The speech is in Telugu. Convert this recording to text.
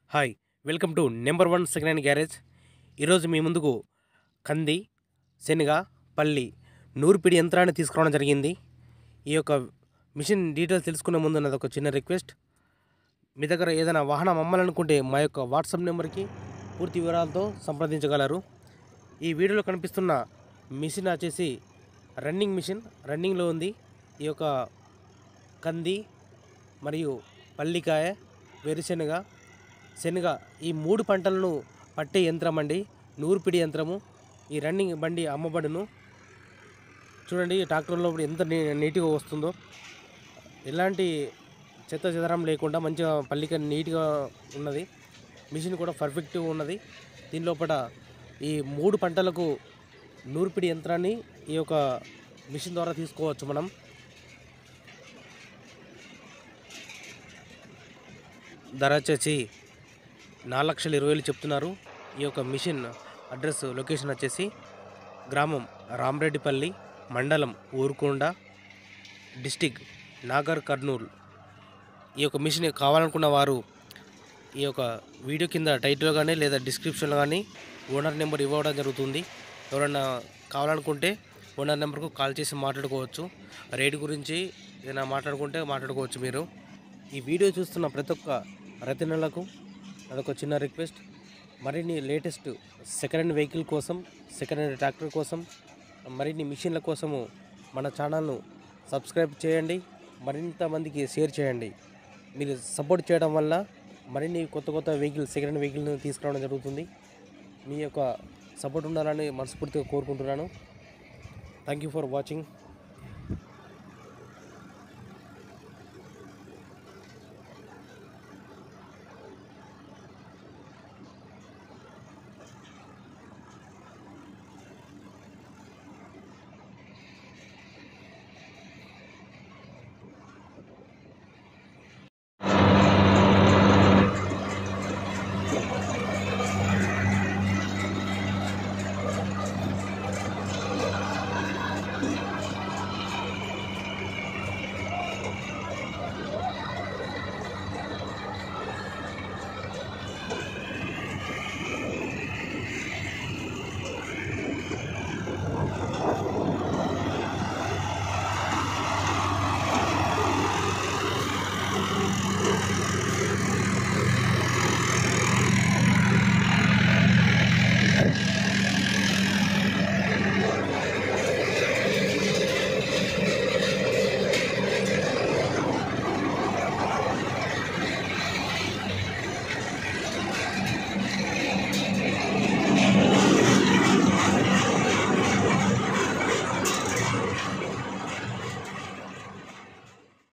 hi welcome to number one second hand garage ఈరోజు మీ ముందుకు కంది శనగ పల్లి నూర్పిడి యంత్రాన్ని తీసుకురావడం జరిగింది ఈ యొక్క మిషన్ డీటెయిల్స్ తెలుసుకునే ముందు నాది ఒక చిన్న రిక్వెస్ట్ మీ దగ్గర ఏదైనా వాహనం అమ్మాలనుకుంటే మా యొక్క వాట్సాప్ నెంబర్కి పూర్తి వివరాలతో సంప్రదించగలరు ఈ వీడియోలో కనిపిస్తున్న మిషన్ వచ్చేసి రన్నింగ్ మిషన్ రన్నింగ్లో ఉంది ఈ యొక్క కంది మరియు పల్లికాయ వేరుశెనగ శనగ ఈ మూడు పంటలను పట్టే యంత్రం అండి నూర్పిడి యంత్రము ఈ రన్నింగ్ బండి అమ్మబడును చూడండి ఈ ట్రాక్టర్లో ఎంత నీ నీట్గా వస్తుందో ఎలాంటి చెత్త చెదరం లేకుండా మంచిగా పల్లిక నీట్గా ఉన్నది మిషన్ కూడా పర్ఫెక్ట్గా ఉన్నది దీని లోపల ఈ మూడు పంటలకు నూర్పిడి యంత్రాన్ని ఈ యొక్క మిషన్ ద్వారా తీసుకోవచ్చు మనం ధర వచ్చేసి నాలుగు లక్షల ఇరవై వేలు చెప్తున్నారు ఈ యొక్క మిషన్ అడ్రస్ లొకేషన్ వచ్చేసి గ్రామం రామరెడ్డిపల్లి మండలం ఊరుకొండ డిస్టిక్ నాగర్ కర్నూల్ ఈ యొక్క మిషన్ కావాలనుకున్న వారు ఈ యొక్క వీడియో కింద టైటిల్ కానీ లేదా డిస్క్రిప్షన్లో కానీ ఓనర్ నెంబర్ ఇవ్వడం జరుగుతుంది ఎవరన్నా కావాలనుకుంటే ఓనర్ నెంబర్కు కాల్ చేసి మాట్లాడుకోవచ్చు రేటు గురించి ఏదైనా మాట్లాడుకుంటే మాట్లాడుకోవచ్చు మీరు ఈ వీడియో చూస్తున్న ప్రతి ఒక్క రైతన్నలకు అదొక చిన్న రిక్వెస్ట్ మరిన్ని లేటెస్ట్ సెకండ్ హ్యాండ్ వెహికల్ కోసం సెకండ్ హ్యాండ్ ట్రాక్టర్ కోసం మరిన్ని మిషన్ల కోసము మన ఛానల్ను సబ్స్క్రైబ్ చేయండి మరింత మందికి షేర్ చేయండి మీరు సపోర్ట్ చేయడం వల్ల మరిన్ని కొత్త కొత్త వెహికల్ సెకండ్ హ్యాండ్ వెహికల్ని తీసుకురావడం జరుగుతుంది మీ యొక్క సపోర్ట్ ఉండాలని మనస్ఫూర్తిగా కోరుకుంటున్నాను థ్యాంక్ యూ ఫర్ వాచింగ్